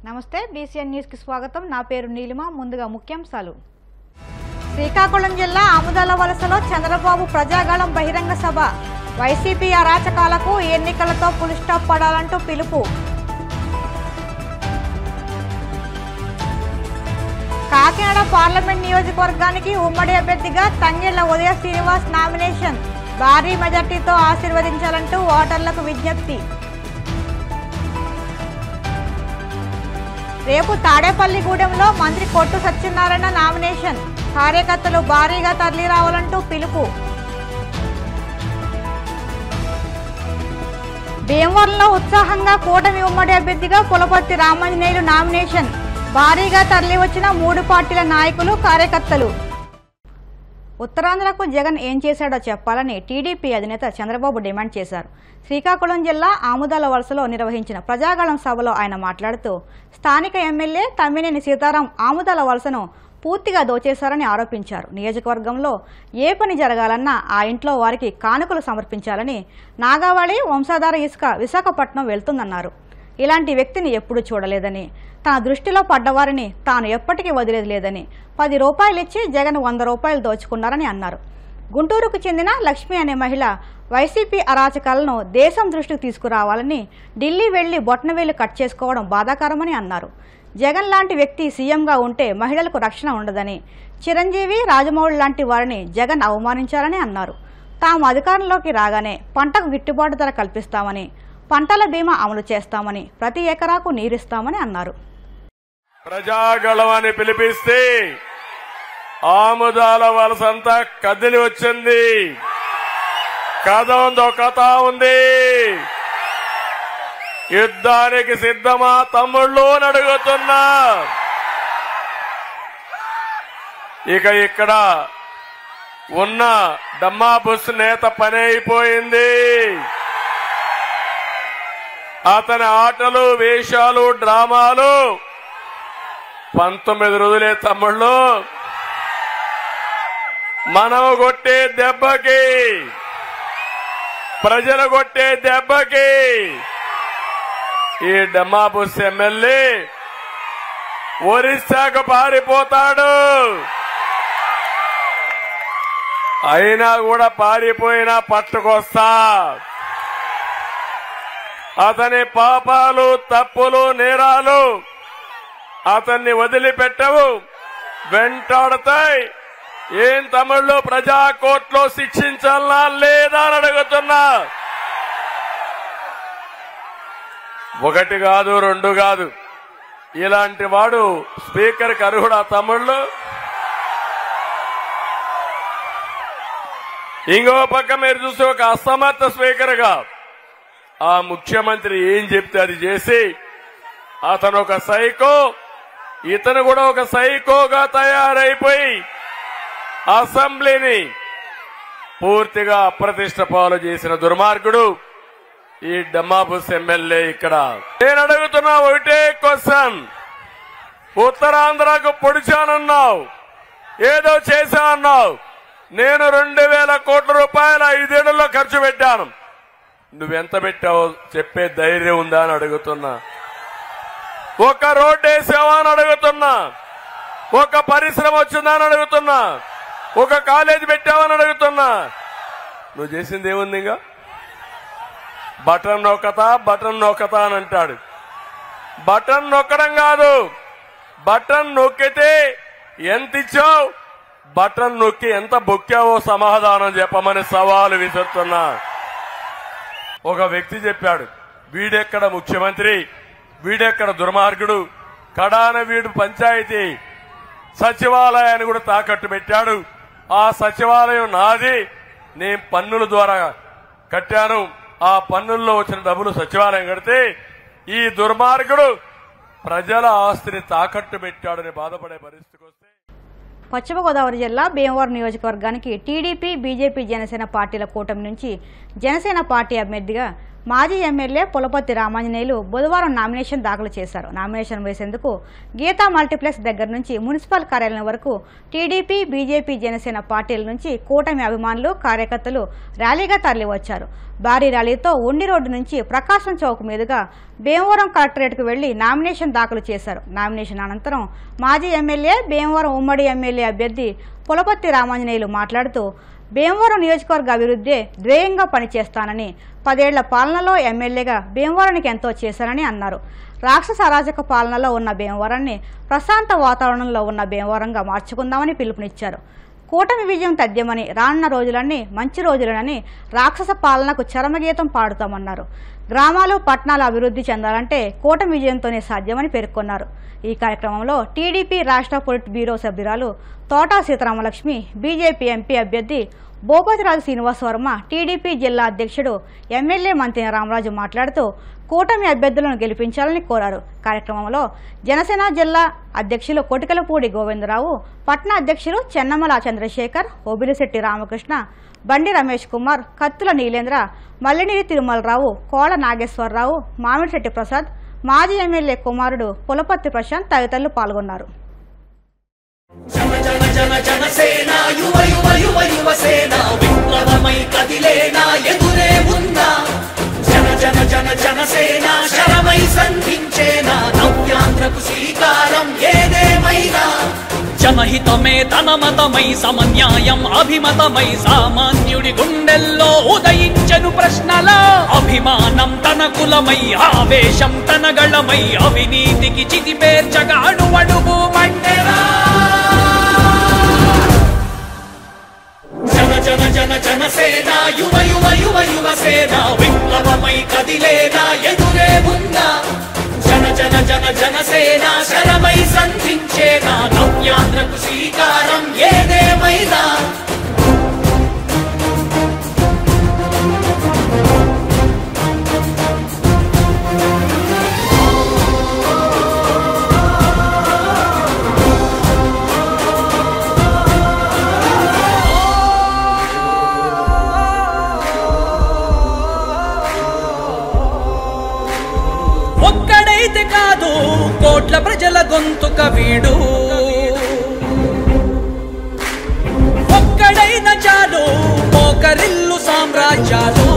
నమస్తే బీసీఎన్ న్యూస్కి స్వాగతం నా పేరు నీలిమ ముందుగా ముఖ్యాంశాలు శ్రీకాకుళం జిల్లా ఆముదాల వలసలో చంద్రబాబు ప్రజాగళం బహిరంగ సభ వైసీపీ అరాచకాలకు ఎన్నికలతో పులి స్టాప్ పడాలంటూ పిలుపు కాకినాడ పార్లమెంట్ నియోజకవర్గానికి ఉమ్మడి అభ్యర్థిగా తంగెళ్ల ఉదయ శ్రీనివాస్ నామినేషన్ భారీ మెజార్టీతో ఆశీర్వదించాలంటూ ఓటర్లకు విజ్ఞప్తి రేపు తాడేపల్లిగూడెంలో మంత్రి కొట్టు సత్యనారాయణ నామినేషన్ కార్యకర్తలు భారీగా తరలి రావాలంటూ పిలుపు భీమవరంలో ఉత్సాహంగా కూటమి ఉమ్మడి అభ్యర్థిగా పులపర్తి రామాంజనేయులు నామినేషన్ భారీగా తరలి వచ్చిన మూడు పార్టీల నాయకులు కార్యకర్తలు ఉత్తరాంధ్రకు జగన్ ఏం చేశాడో చెప్పాలని టీడీపీ అధినేత చంద్రబాబు డిమాండ్ చేశారు శ్రీకాకుళం జిల్లా ఆముదాల వలసలో నిర్వహించిన ప్రజాగళం సభలో ఆయన మాట్లాడుతూ స్థానిక ఎమ్మెల్యే తమ్మినేని సీతారాం ఆముదాల వలసను పూర్తిగా దోచేశారని ఆరోపించారు నియోజకవర్గంలో ఏ పని జరగాలన్నా ఆ ఇంట్లో వారికి కానుకలు సమర్పించాలని నాగావళి వంశాధార ఇసుక విశాఖపట్నం వెళ్తుందన్నారు ఇలాంటి వ్యక్తిని ఎప్పుడూ చూడలేదని తన దృష్టిలో పడ్డవారిని తాను ఎప్పటికీ వదిలేది లేదని పది రూపాయలు ఇచ్చి జగన్ వంద రూపాయలు దోచుకున్నారని అన్నారు గుంటూరుకు చెందిన లక్ష్మి అనే మహిళ వైసీపీ అరాచకాలను దేశం దృష్టికి తీసుకురావాలని ఢిల్లీ వెళ్లి బొట్టనవేలు కట్ చేసుకోవడం బాధాకరమని అన్నారు జగన్ లాంటి వ్యక్తి సీఎంగా ఉంటే మహిళలకు రక్షణ ఉండదని చిరంజీవి రాజమౌళి లాంటి వారిని జగన్ అవమానించారని అన్నారు తాము అధికారంలోకి రాగానే పంటకు గిట్టుబాటు ధర కల్పిస్తామని పంటల బీమా అమలు చేస్తామని ప్రతి ఎకరాకు నీరిస్తామని అన్నారు ప్రజాగళం అని పిలిపిస్తే ఆముదాల వలసంతా కదిలి వచ్చింది కథ ఉందో కథ ఉంది యుద్ధానికి సిద్ధమా తమ్ముళ్ళు అని అడుగుతున్నా ఇక ఇక్కడ ఉన్న డమ్మా బుస్ నేత పని అయిపోయింది అతని ఆటలు వేషాలు డ్రామాలు పంతొమ్మిది రోజులే తమ్ముళ్ళు మనం కొట్టే దెబ్బకి ప్రజలు కొట్టే దెబ్బకి ఈ డమ్మాబుస్ ఎమ్మెల్యే ఒరిస్సాకు పారిపోతాడు అయినా కూడా పారిపోయినా పట్టుకొస్తా అతని పాపాలు తప్పులు నేరాలు అతన్ని వదిలిపెట్టవు వెంటాడతాయి ఏం తమిళ్లో ప్రజా కోర్టులో శిక్షించాలనా లేదా అని అడుగుతున్నా ఒకటి కాదు రెండు కాదు ఇలాంటి వాడు స్పీకర్కి అర్హుడా తమిళ్లు ఇంకో పక్క మీరు చూస్తే ఒక అసమర్థ స్పీకర్గా ఆ ముఖ్యమంత్రి ఏం చెప్తే అది చేసి అతను ఒక సైకో ఇతను కూడా ఒక సైకోగా తయారైపోయి అసెంబ్లీని పూర్తిగా అప్రతిష్ట పాలు చేసిన దుర్మార్గుడు ఈ డమ్మాబుస్ ఎమ్మెల్యే ఇక్కడ నేను అడుగుతున్నా ఒకటే క్వశ్చన్ ఉత్తరాంధ్రకు పొడిచానన్నావు ఏదో చేశా అన్నావు నేను రెండు వేల కోట్ల రూపాయల ఐదేళ్లలో ఖర్చు పెట్టాను నువ్వెంత పెట్టావో చెప్పే ధైర్యం ఉందా అని అడుగుతున్నా ఒక రోడ్డు వేసావా అని అడుగుతున్నా ఒక పరిశ్రమ వచ్చిందా అని అడుగుతున్నా ఒక కాలేజ్ పెట్టావని అడుగుతున్నా నువ్వు చేసింది ఏముంది ఇంకా బటన్ నొక్కత బటన్ నొక్కత అని అంటాడు బటన్ నొక్కడం కాదు బటన్ నొక్కితే ఎంత ఇచ్చావు బటన్ నొక్కి ఎంత బొక్కావో సమాధానం చెప్పమని సవాలు విసురుతున్నా ఒక వ్యక్తి చెప్పాడు వీడెక్కడ ముఖ్యమంత్రి వీడెక్కడ దుర్మార్గుడు కడాన వీడు పంచాయతీ సచివాలయాన్ని కూడా తాకట్టు పెట్టాడు ఆ సచివాలయం నాది నేను పన్నుల ద్వారా కట్టాను ఆ పన్నుల్లో వచ్చిన డబ్బులు సచివాలయం కడితే ఈ దుర్మార్గుడు ప్రజల ఆస్తిని తాకట్టు పెట్టాడని బాధపడే పరిస్థితికి వస్తే పశ్చిమ గోదావరి జిల్లా భీమవరం నియోజకవర్గానికి టీడీపీ బీజేపీ జనసేన పార్టీల కూటమి నుంచి జనసేన పార్టీ అభ్యర్థిగా మాజీ ఎమ్మెల్యే పులపర్తి రామాంజనేయులు బుధవారం నామినేషన్ దాఖలు చేశారు నామినేషన్ వేసేందుకు గీతా మల్టీప్లెక్స్ దగ్గర నుంచి మున్సిపల్ కార్యాలయం వరకు టీడీపీ బీజేపీ జనసేన పార్టీల నుంచి కూటమి అభిమానులు కార్యకర్తలు ర్యాలీగా తరలివచ్చారు భారీ ర్యాలీతో ఉండి రోడ్డు నుంచి ప్రకాశం చౌక్ మీదుగా భీమవరం కలెక్టరేట్కు వెళ్లి నామినేషన్ దాఖలు చేశారు నామినేషన్ అనంతరం మాజీ ఎమ్మెల్యే భీమవరం ఉమ్మడి ఎమ్మెల్యే అభ్యర్థి పులపర్తి రామాంజనేయులు మాట్లాడుతూ భీమవరం నియోజకవర్గ అభివృద్ధి ధ్యేయంగా పనిచేస్తానని పదేళ్ల పాలనలో ఎమ్మెల్యేగా భీమవరానికి ఎంతో చేశానని అన్నారు రాక్షస అరాజక పాలనలో ఉన్న భీమవరాన్ని ప్రశాంత వాతావరణంలో ఉన్న భీమవరంగా మార్చుకుందామని పిలుపునిచ్చారు కూటమి విజయం తథ్యమని రానున్న రోజులన్నీ మంచి రోజులనని రాక్షస పాలనకు చరమగీతం పాడుతామన్నారు గ్రామాలు పట్టణాలు అభివృద్ధి చెందాలంటే కూటమి విజయంతోనే సాధ్యమని పేర్కొన్నారు ఈ కార్యక్రమంలో టీడీపీ రాష్ట్ర పొలిట్ బ్యూరో సభ్యురాలు తోటా సీతారామలక్ష్మి బీజేపీ ఎంపీ అభ్యర్థి భూపతిరాజు శ్రీనివాస్ వర్మ టీడీపీ జిల్లా అధ్యక్షుడు ఎమ్మెల్యే మంత్రి రామరాజు మాట్లాడుతూ కూటమి అభ్యర్థులను గెలిపించాలని కోరారు కార్యక్రమంలో జనసేన జిల్లా అధ్యక్షులు కొటికలపూడి గోవిందరావు పట్న అధ్యక్షులు చెన్నమల చంద్రశేఖర్ ఓబిలిశెట్టి రామకృష్ణ బండి రమేష్ కుమార్ కత్తుల నీలేంద్ర మల్లినీరి తిరుమలరావు కోల నాగేశ్వరరావు మామిడిశెట్టి ప్రసాద్ మాజీ ఎమ్మెల్యే కుమారుడు పులపర్తి ప్రశాంత్ తదితరులు పాల్గొన్నారు జన జన జన జనసేన యువ యువ యువ యువ సేన విప్లవమై కదిలేనా ఎదురే ఉందా జన జన జన జనసేన శరమై సంధించేనా నవ్యాంధ్రకు శ్రీకారం ఏదేమైనా జనహితమే తన మతమై సమన్యాయం అభిమతమై సామాన్యుడి గుండెల్లో ఉదయించను ప్రశ్నల అభిమానం తన కులమై ఆవేశం తన గళమై అవినీతికి చితి పేర్చగా అడువడుగు మంటెరా జన జన జన జనసేన యువ యువ యువ యువ సేన విప్లవమై కదిలేనా ఎదురే ఉందా జన జన జన జనసేన శరమై సంధించేనా నవ్యాంధ్రకు శ్రీకారం ఏదేమైనా ఒక్కడైతే కాదు కోట్ల ప్రజల గొంతుక వీడు ఒక్కడైన చాలు మోకరిల్లు సామ్రాజ్యాలు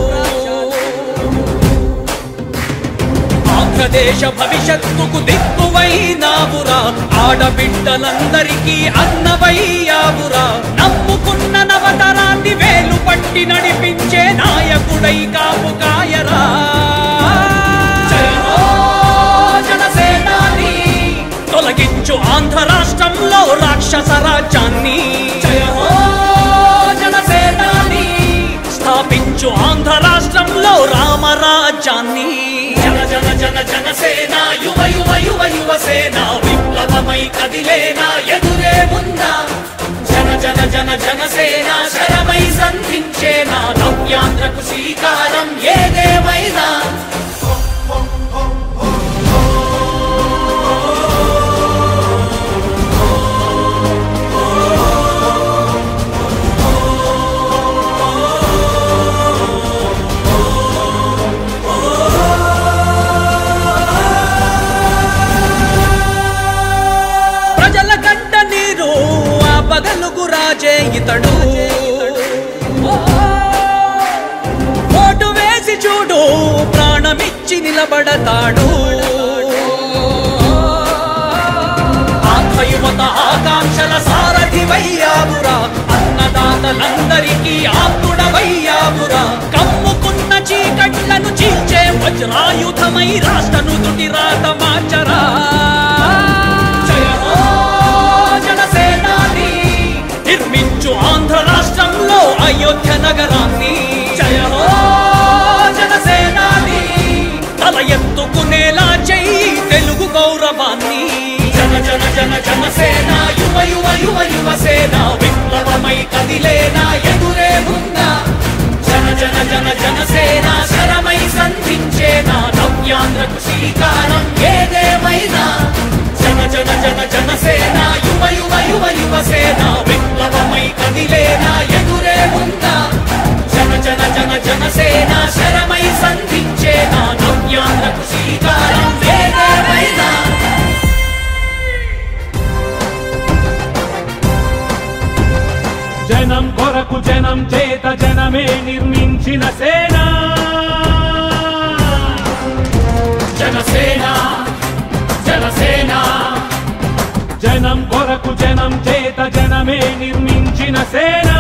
ఆంధ్రదేశ భవిష్యత్తుకు దిక్కువైనావురా ఆడబిడ్డలందరికీ అన్నవయ్యావురా నమ్ముకున్న నవతరాన్ని వేలు పట్టి నడిపించే నాయకుడై కాపు కాయరా జయ హో జనసేనాని తొలగించు ఆంధ్ర రాష్ట్రంలో రాక్షస రాజ్యాన్ని జయ హో జనసేనాని స్థాపించు ఆంధ్ర రాష్ట్రంలో రామరాజ్యాన్ని జన జన జన జనసేన యువ యువ యువ యువ సేన విప్లవమై కదిలేనా ఎదురే ఉందా జన జన జన జనసేన శరమై సంధించేనా నవ్యాంధ్రకు శ్రీకారం ఏదేమైనా ప్రజల కంట నీరు ఆ పగలుగు రాజే ఇతడు ఓటు వేసి చూడు ప్రాణమిచ్చి నిలబడతాడు ఆంధ్ర యువత ఆకాంక్షల సారథివయ్యావురా అన్నదాతలందరికీ ఆప్తుడవయ్యావురా కమ్ముకున్న చీకట్లను చీల్చే వజ్రాయుధమై రాష్ట్రను తుటి రాత మార్చరా జయ హో జనసేనాని నిర్మించు ఆంధ్ర రాష్ట్రంలో అయోధ్య నగరాన్ని జయ హో జనసేనాని తల ఎత్తుకునేలా చెయ్యి తెలుగు గౌరవాన్ని జన జన జన జనసేన యువ యువ యువ యువ సేన విప్లవమై కదిలేనా ఎదురే ఉందా జన జన జన జనసేన శరమై సంధించేనా నవ్యాంధ్రకు శ్రీకారం ఏదేమైనా జన జన జన జనసేన యువ యువ యువ యువ సేన విప్లవమై కదిలేనా ఎదురే ఉందా జన జన జన జనసేన శరమై సంధించే నిర్మించిన సేన జనసేన జనసేన జనం కొరకు జనం చేత జనమే నిర్మించిన సేన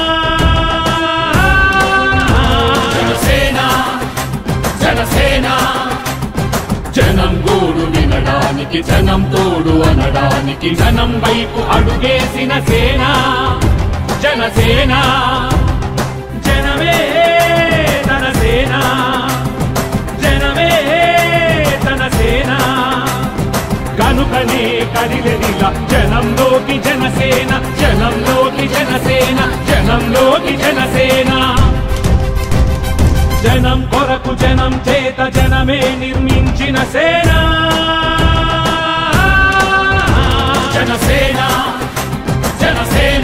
జనసేన జనసేన జనం గోడు వినడానికి జనం తోడు అనడానికి జనం వైపు అడుగేసిన సేన జనసేన జనమే తన సేన జనమే తన సేన కనుకనే కదిలెదిల జనంలోకి జనసేన జనంలోకి జనసేన జనంలోకి జనసేన జనం కొరకు జనం చేత జనమే నిర్మించిన సేన జనసేన జనసేన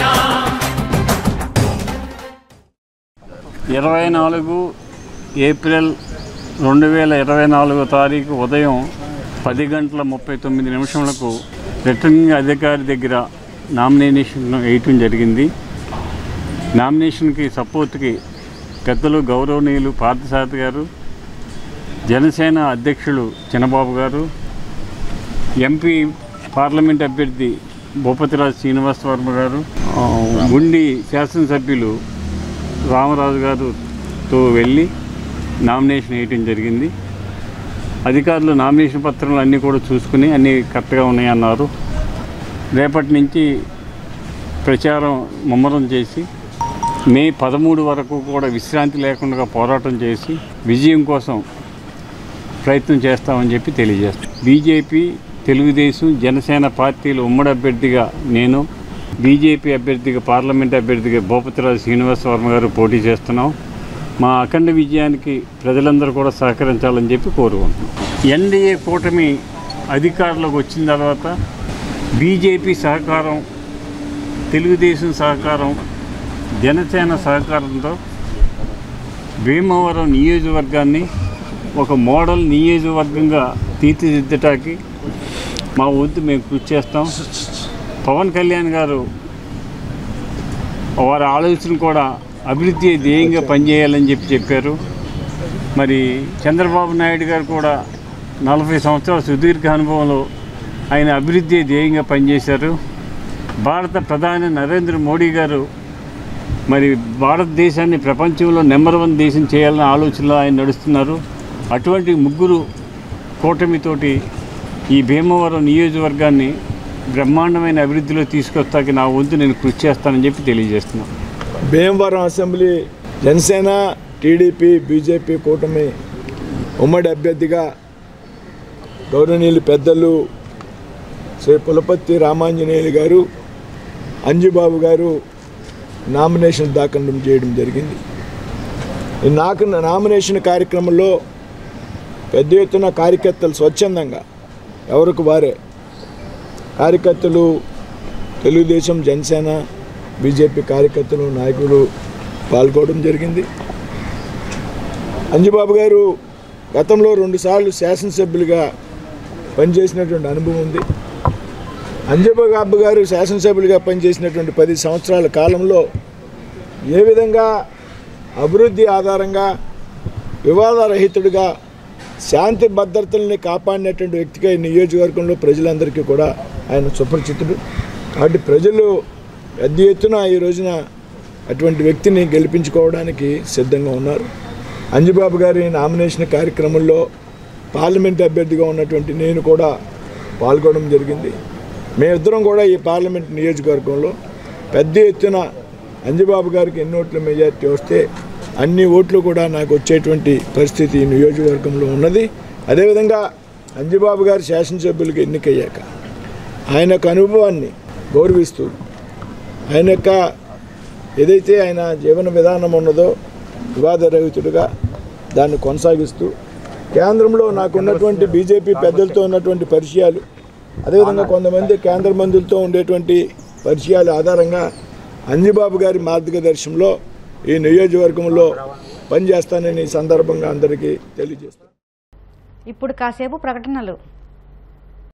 ఇరవై నాలుగు ఏప్రిల్ రెండు వేల ఇరవై నాలుగో తారీఖు ఉదయం పది గంటల ముప్పై తొమ్మిది నిమిషములకు రిటర్నింగ్ అధికారి దగ్గర నామినేషన్ వేయటం జరిగింది నామినేషన్కి సపోర్ట్కి పెద్దలు గౌరవనీయులు పార్థసారథి గారు జనసేన అధ్యక్షులు చిన్నబాబు గారు ఎంపీ పార్లమెంట్ అభ్యర్థి భూపతిరాజు శ్రీనివాస్ వర్మ గారు ఆ, ఉండి శాసనసభ్యులు రామరాజు గారుతో వెళ్ళి నామినేషన్ వేయటం జరిగింది అధికారులు నామినేషన్ పత్రాలు అన్నీ కూడా చూసుకుని అన్నీ కరెక్ట్గా ఉన్నాయన్నారు రేపటి నుంచి ప్రచారం ముమ్మరం చేసి మే పదమూడు వరకు కూడా విశ్రాంతి లేకుండా పోరాటం చేసి విజయం కోసం ప్రయత్నం చేస్తామని చెప్పి తెలియజేస్తాం బీజేపీ తెలుగుదేశం జనసేన పార్టీలు ఉమ్మడి అభ్యర్థిగా నేను బీజేపీ అభ్యర్థిగా పార్లమెంట్ అభ్యర్థిగా భూపతిరాజు శ్రీనివాస వర్మ గారు పోటీ చేస్తున్నాం మా అఖండ విజయానికి ప్రజలందరూ కూడా సహకరించాలని చెప్పి కోరుకుంటున్నాం ఎన్డీఏ కూటమి అధికారంలోకి వచ్చిన తర్వాత బీజేపీ సహకారం తెలుగుదేశం సహకారం జనసేన సహకారంతో భీమవరం నియోజకవర్గాన్ని ఒక మోడల్ నియోజకవర్గంగా తీర్చిదిద్దటానికి మా వంతు మేము కృషి చేస్తాం పవన్ కళ్యాణ్ గారు వారి ఆలోచన కూడా అభివృద్ధి ధ్యేయంగా పనిచేయాలని చెప్పి చెప్పారు మరి చంద్రబాబు నాయుడు గారు కూడా నలభై సంవత్సరాల సుదీర్ఘ అనుభవంలో ఆయన అభివృద్ధి ధ్యేయంగా పనిచేశారు భారత ప్రధాని నరేంద్ర మోడీ గారు మరి భారతదేశాన్ని ప్రపంచంలో నెంబర్ వన్ దేశం చేయాలనే ఆలోచనలో ఆయన నడుస్తున్నారు అటువంటి ముగ్గురు కూటమితోటి ఈ భీమవరం నియోజకవర్గాన్ని బ్రహ్మాండమైన అభివృద్ధిలో తీసుకొస్తాకి నా వంతు నేను కృషి చేస్తానని చెప్పి తెలియజేస్తున్నాను Bhimavaram assembly Janasena TDP BJP కూటమి ఉమ్మడి అభ్యర్థిగా గౌరవనీయులు పెద్దలు శ్రీ పులపత్తి రామాంజనేయులు గారు అంజుబాబు గారు నామినేషన్ దాఖలు చేయడం జరిగింది ఈ నాకు నామినేషన్ కార్యక్రమంలో పెద్ద ఎత్తున కార్యకర్తలు స్వచ్ఛందంగా ఎవరికి వారే కార్యకర్తలు తెలుగుదేశం జనసేన బీజేపీ కార్యకర్తలు నాయకులు పాల్గొనడం జరిగింది అంజుబాబు గారు గతంలో రెండుసార్లు శాసనసభ్యులుగా పనిచేసినటువంటి అనుభవం ఉంది అంజబాబు గారు శాసనసభ్యులుగా పనిచేసినటువంటి పది సంవత్సరాల కాలంలో ఏ విధంగా అభివృద్ధి ఆధారంగా వివాదరహితుడిగా శాంతి భద్రతల్ని కాపాడినటువంటి వ్యక్తిగా ఈ నియోజకవర్గంలో ప్రజలందరికీ కూడా ఆయన సుపరిచితుడు కాబట్టి ప్రజలు పెద్ద ఎత్తున ఈ రోజున అటువంటి వ్యక్తిని గెలిపించుకోవడానికి సిద్ధంగా ఉన్నారు అంజుబాబు గారి నామినేషన్ కార్యక్రమంలో పార్లమెంట్ అభ్యర్థిగా ఉన్నటువంటి నేను కూడా పాల్గొనడం జరిగింది మేమిద్దరం కూడా ఈ పార్లమెంట్ నియోజకవర్గంలో పెద్ద ఎత్తున అంజబాబు గారికి ఎన్ని ఓట్ల మెజార్టీ వస్తే అన్ని ఓట్లు కూడా నాకు వచ్చేటువంటి పరిస్థితి ఈ నియోజకవర్గంలో ఉన్నది అదేవిధంగా అంజబాబు గారు శాసనసభ్యులుగా ఎన్నికయ్యాక ఆయన యొక్క అనుభవాన్ని గౌరవిస్తూ ఆయన యొక్క ఏదైతే ఆయన జీవన విధానం ఉన్నదో వివాదరహితుడిగా దాన్ని కొనసాగిస్తూ కేంద్రంలో నాకు ఉన్నటువంటి బీజేపీ పెద్దలతో ఉన్నటువంటి పరిచయాలు అదేవిధంగా కొంతమంది కేంద్ర మంత్రులతో ఉండేటువంటి పరిచయాల ఆధారంగా అంజిబాబు గారి మార్గదర్శనంలో ఈ నియోజకవర్గంలో పనిచేస్తానని ఈ సందర్భంగా అందరికీ తెలియజేస్తాను ఇప్పుడు కాసేపు ప్రకటనలు